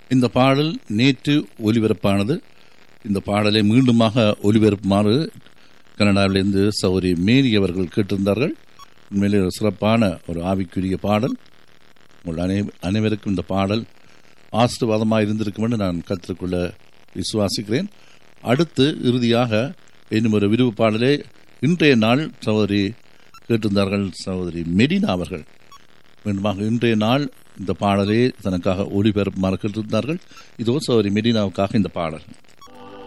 இந்த பாடல் நேற்று ஒலிபரப்பானது இந்த பாடலை மீண்டுமாக ஒலிபரப்புமாறு கனடாவிலிருந்து சௌரி மேரி அவர்கள் கேட்டிருந்தார்கள் உண்மையிலே ஒரு சிறப்பான ஒரு ஆவிக்குரிய பாடல் உங்கள் அனை அனைவருக்கும் இந்த பாடல் ஆசீர்வாதமாக இருந்திருக்கும் என்று நான் கற்றுக்கொள்ள விசுவாசிக்கிறேன் அடுத்து இறுதியாக இன்னும் ஒரு விருப்பு பாடலே இன்றைய நாள் சகோதரி கேட்டிருந்தார்கள் சகோதரி மெடினா அவர்கள் மீண்டுமாக இன்றைய நாள் இந்த பாடலை தனக்காக ஒளிபரப்புமாறு கேட்டிருந்தார்கள் இதோ சகோதரி மெடினாவுக்காக இந்த பாடல்